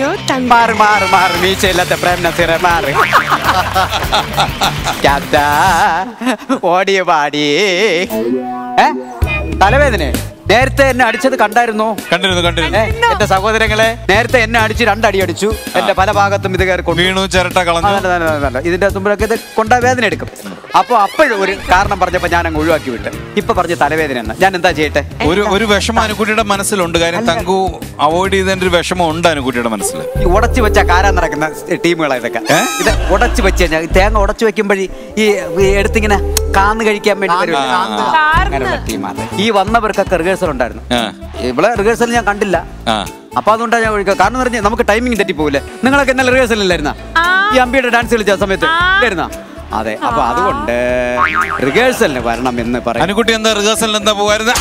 അയ്യോ തങ്ക മാറി മാറി മാറി മീശയില്ലാത്ത പ്രേം നസീറെ മാറി ക്യാപ്റ്റാ, ഓടിയ പാടി ഏ തലവേദന നേരത്തെ എന്നെ അടിച്ചത് കണ്ടായിരുന്നോ കണ്ടിരുന്നു കണ്ടിരുന്നു ഏ, എന്റെ സഹോദരങ്ങളെ നേരത്തെ എന്നെ അടിച്ച് രണ്ടടി അടിച്ചു എന്റെ പല ഭാഗത്തും ഇത് കയറി കൊണ്ടു വീണു ചിരട്ട കളഞ്ഞു അതല്ല, അതല്ല, അതല്ല. ഇതിന്റെ തുമ്പിലൊക്കെ ഇത് കൊണ്ടാ വേദന എടുക്കും അപ്പൊ അപ്പോഴും ഒരു കാരണം പറഞ്ഞപ്പോ ഞാൻ അങ്ങ് ഒഴിവാക്കി വിട്ട് ഇപ്പൊ പറഞ്ഞ തലവേദന എന്ന് ഞാൻ എന്താ ചെയ്യട്ടെ ഒരു ഒരു വിഷമം അനുക്കുട്ടിയുടെ മനസ്സിലുണ്ട് കാര്യം തങ്കു അവോയ്ഡ് ചെയ്തതിന്റെ ഒരു വിഷമം ഉണ്ട് അനുക്കുട്ടിയുടെ മനസ്സിൽ ഈ ഉടച്ചു വെച്ച കാരാൻ നടക്കുന്ന ടീമുകളാ ഇതൊക്കെ ഏ? ഇത് ഉടച്ചു വെച്ച് കഴിഞ്ഞാൽ തേങ്ങ ഉടച്ചു വെക്കുമ്പോഴേ ഈ ഈ എടുത്തിങ്ങനെ കാന്ന് കഴിക്കാൻ വേണ്ടി വരുമല്ലോ. ആ. അങ്ങനെയുള്ള ടീമാണ് ഈ വന്നവർക്കൊക്കെ റിഹേഴ്സൽ ഉണ്ടായിരുന്നു ആ. ഇവിടെ റിഹേഴ്സൽ ഞാൻ കണ്ടില്ല ആ അപ്പൊ അതുകൊണ്ടാണ് ഞാൻ ഒഴിക്കുക കാരണം എന്ന് പറഞ്ഞാൽ നമുക്ക് ടൈമിംഗ് തെറ്റി പോകില്ലേ നിങ്ങളൊക്കെ ഇന്നലെ റിഹേഴ്സൽ ഇല്ലായിരുന്ന ഈ അമ്പിയുടെ ഡാൻസ് കളിച്ച സമയത്ത് ഇല്ലായിരുന്ന അതെ അപ്പൊ അതുകൊണ്ട് റിഹേഴ്സലിന് വരണം എന്ന് പറയും അനുക്കുട്ടി എന്താ റിഹേഴ്സലിന് എന്താ പോകായിരുന്നു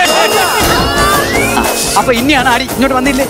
അപ്പൊ ഇനിയാണ് അടി ഇങ്ങോട്ട് വന്നില്ലേ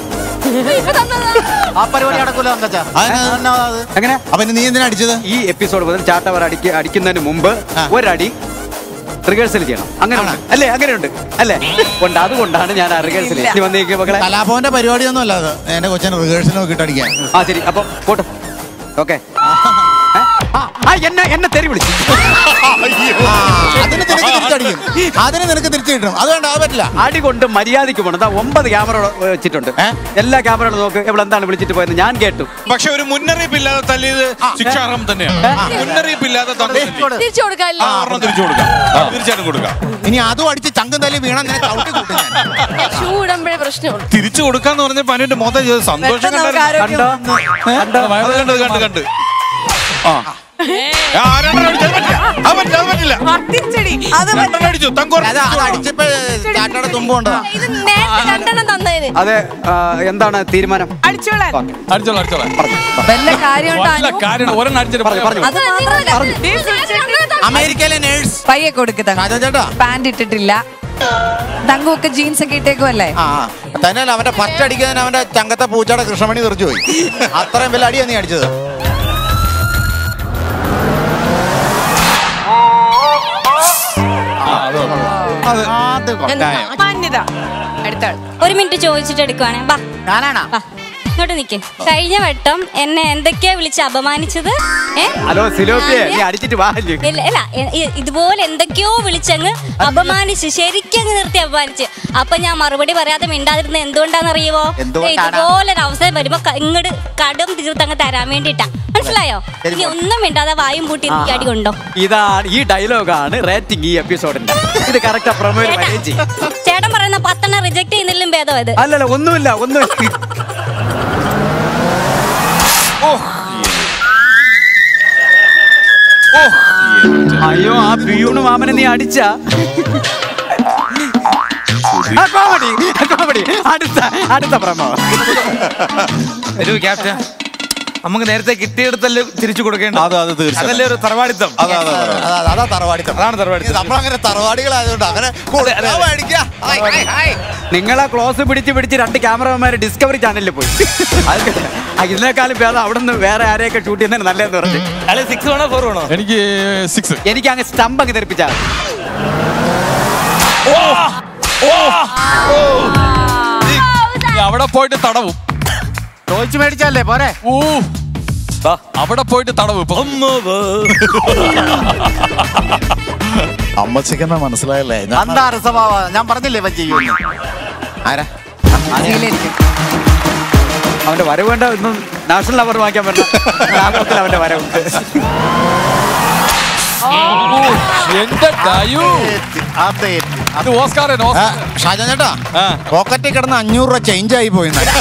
ആ പരിപാടി നടക്കൂല തങ്കച്ച എങ്ങനെ അപ്പൊ ഇനി നീ എന്തിനാ അടിച്ചത് ഈ എപ്പിസോഡ് മുതൽ ചാട്ടവർ അടിക്ക അടിക്കുന്നതിന് മുമ്പ് ഒരടി റിഹേഴ്സൽ ചെയ്യണം അങ്ങനെ ഉണ്ട്. അല്ലേ അങ്ങനെയുണ്ട് അല്ലേ ഉണ്ട് അതുകൊണ്ടാണ് ഞാൻ ആ റിഹേഴ്സൽ ഇനി വന്നേക്ക് മക്കളെ കലാഭവന്റെ പരിപാടിയൊന്നും അല്ല അത് എന്റെ കൊച്ചിന് റിഹേഴ്സൽ നോക്കിയിട്ട് അടിക്കാൻ ആ ശരി അപ്പൊ പോട്ടെ ഓക്കെ എന്നെ എന്നെ തെറി വിളിച്ചു ആ, അതിന് നിനക്ക് തിരിച്ചടിക്കും അതിന് നിനക്ക് തിരിച്ചു കിട്ടും അത് വേണ്ട അത് പറ്റില്ല അടി കൊണ്ട് മര്യാദയ്ക്ക് പോണം ദാ ഒമ്പത് ക്യാമറ വെച്ചിട്ടുണ്ട് ഏ? എല്ലാ ക്യാമറകളും നോക്ക് ഇവിടെ എന്താണ് വിളിച്ചിട്ട് പോയത് ഞാൻ കേട്ടു പക്ഷെ ഒരു മുന്നറിയിപ്പില്ലാതെ തല്ലിയത് ശിക്ഷാർഹം തന്നെയാണ് മുന്നറിയിപ്പില്ലാതെ തള്ളി തല്ലി. തിരിച്ചു കൊടുക്കാല്ലോ ആ, ഒരെണ്ണം തിരിച്ചു കൊടുക്കാം തീർച്ചയായിട്ടും കൊടുക്കാം ഇനി അതും അടിച്ച് ചങ്കും തല്ലി വീണ നിന്നെ ചവിട്ടി കൂട്ടും ഞാൻ ഷൂ ഇടുമ്പോഴേ പ്രശ്നമുള്ളൂ തിരിച്ചു കൊടുക്കാന്ന് പറഞ്ഞപ്പോ അനുവിന്റെ മൊത്തം ചെയ്ത് സന്തോഷം കണ്ടായിരുന്നു. കണ്ടോ കണ്ടോ അത് കണ്ട് കണ്ട് കണ്ട് ആ ആ, രണ്ടെണ്ണം അടിച്ചു. അത് പറ്റില്ല. അത് പറ്റില്ല, അത് പറ്റില്ല. തിരിച്ചടി രണ്ടെണ്ണം അടിച്ചു. തങ്കോർ അത് അത് അടിച്ചപ്പോ ചാട്ടയുടെ തുമ്പ് കൊണ്ടതാ ഇത് നേരത്തെ രണ്ടെണ്ണം തന്നതിന് അതെ ആ, എന്താണ് തീരുമാനം അടിച്ചോളാൻ ഓക്കേ. അടിച്ചോളാം അടിച്ചോളാം വല്ല കാര്യമുണ്ടോ വല്ല കാര്യം ഒരെണ്ണം അടിച്ചിട്ട് പറഞ്ഞു പറഞ്ഞു അത് മാത്രമല്ല അമേരിക്കയിലെ നേഴ്സ് പയ്യെ കൊടുക്ക് തങ്ക രാജാ ചേട്ടാ പാന്റ് ഇട്ടിട്ടില്ല തങ്കൊക്കെ ജീൻസ് ഒക്കെ ഇട്ടേക്കുമല്ലേ ആ തന്നെയല്ല അവന്റെ ഫസ്റ്റ് അടിക്കാൻ അവന്റെ ചങ്കത്തെ പൂച്ചയുടെ കൃഷ്ണമണി തെറിച്ചു പോയി അത്രയും വലിയ അടിയാ നീ അടിച്ചത് അത് കൊണ്ടായം. മാന്യത അടുത്ത ആൾ ഒരു മിനിറ്റ് ചോദിച്ചിട്ട് എടുക്കുവാണേ വാ ഞാനാണാ വാ ഇങ്ങോട്ട് നിക്ക് കഴിഞ്ഞ വട്ടം എന്നെ എന്തൊക്കെയാ വിളിച്ച് അപമാനിച്ചത് ഏ ഹലോ സിലോപ്പിയെ നീ അടിച്ചിട്ട് വാല്ലേ ഇല്ല ഇല്ല ഇ- ഇ- ഇതുപോലെ എന്തൊക്കെയോ വിളിച്ചങ്ങ് അപമാനിച്ച് ശരിക്കങ്ങ് നിർത്തി അപമാനിച്ച് അപ്പൊ ഞാൻ മറുപടി പറയാതെ മിണ്ടാതിരുന്ന എന്തുകൊണ്ടാണെന്നറിയുമോ എന്തുകൊണ്ടാണ്? ഇതുപോലെ ഒരു അവസരം വരുമ്പോ ക- ഇങ്ങട് കടും തീർത്തങ്ങ് തരാൻ വേണ്ടിട്ടാ മനസ്സിലായോ ഇനി ഒന്നും മിണ്ടാതെ വായും പൂട്ടി എനിക്ക് അടി കൊണ്ടോ ഇതാണ് ഈ ഡയലോഗാണ് റേറ്റിംഗ് ഈ എപ്പിസോഡിന്റെ ഇത് കറക്റ്റ് പ്രൊമോയിൽ ചേട്ടാ വരികയും ചെയ്യും ചേട്ടൻ പറയുന്ന പത്തെണ്ണം റിജക്ട് ചെയ്യുന്നതിലും ഭേദം ഇത് അല്ലല്ല ഒന്നുമില്ല ഒന്നുമില്ല അയ്യോ ആ പിയൂണ് മാമനെ നീ അടിച്ച കോമഡി കോമഡി അടുത്ത അടുത്ത പ്രമോ ഒരു ക്യാപ്റ്റൻ നമുക്ക് നേരത്തെ കിട്ടിയെടുത്തല്ലേ തിരിച്ചു കൊടുക്കേണ്ട അത് അത് തീർച്ചയായും. അതല്ലേ ഒരു തറവാടിത്തം അതാ അതാ അതാ. അതാ അതാ തറവാടിത്തം അതാണ് തറവാടിത്തം. നമ്മളങ്ങനെ തറവാടികളായതുകൊണ്ട് അങ്ങനെ കൊടുക്കാൻ മേടിക്കാ. Hi, hi, hi. നിങ്ങളെ ക്ലോസ് പിടിച്ച് പിടിച്ച് രണ്ട് ക്യാമറമാര് ഡിസ്കവറി ചാനലിൽ പോയി അത് ആ ഇതിനേക്കാളും ഭേദം അവിടെ നിന്ന് വേറെ ആരെയൊക്കെ ഷൂട്ട് ചെയ്യുന്നതിന് നല്ലതെന്ന് പറഞ്ഞു അല്ലെ സിക്സ് വേണോ ഫോർ വേണോ എനിക്ക് സിക്സ് എനിക്ക് അങ്ങ് സ്റ്റംപ് അങ്ങ് തെറിപ്പിച്ചാൽ അവിടെ പോയിട്ട് തടവും ചോദിച്ചു മേടിച്ചല്ലേ പോരെ ഊ ദാ, അവിടെ പോയിട്ട് തടവും ഇപ്പൊ അമ്മച്ചിക്കെന്നാ മനസ്സിലായല്ലേ അന്താ സ്വഭാവ ഞാൻ പറഞ്ഞില്ലേ ഇവൻ ചെയ്യുമെന്ന് ആരാ അവന്റെ വരവ് വേണ്ട ഇന്നും നാഷണൽ അവാർഡ് വാങ്ങിക്കാൻ പറ്റില്ല ലാഭത്തിൽ അവന്റെ വരവുണ്ട് എന്റെ ഡയു അതെ ഇത് ഓസ്കാറേന് ആ, ഓസ്കാർ ഷാജാൻ ചേട്ടാ ആ. പോക്കറ്റിൽ കിടന്ന് അഞ്ഞൂറ് രൂപ ചേഞ്ച് ആയി പോയി ഇന്നലെ.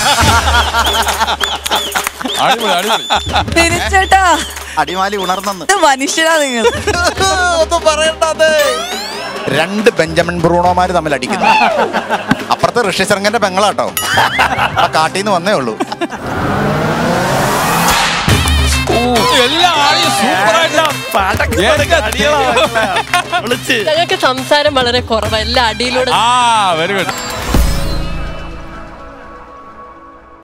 അടിപൊളി അടിപൊളി തിരിച്ചേട്ടാ അടിമാലി ഉണർന്നെന്ന് ഇത് മനുഷ്യരാ നിങ്ങൾ ഒന്നും പറയണ്ടത് രണ്ട് ബെഞ്ചമിൻ ബ്രൂണോമാര് തമ്മിൽ അടിക്കുന്നു അപ്പുറത്ത് ഋഷി ശർങ്ങന്റെ പെങ്ങളാട്ടോ ആ കാട്ടിന്ന് വന്നേ ഉള്ളൂ എല്ലാം ആയി സൂപ്പറായിട്ട് ഞങ്ങൾക്ക് സംസാരം വളരെ കുറവാ എല്ലാ അടിയിലൂടെ ആ വെരി ഗുഡ്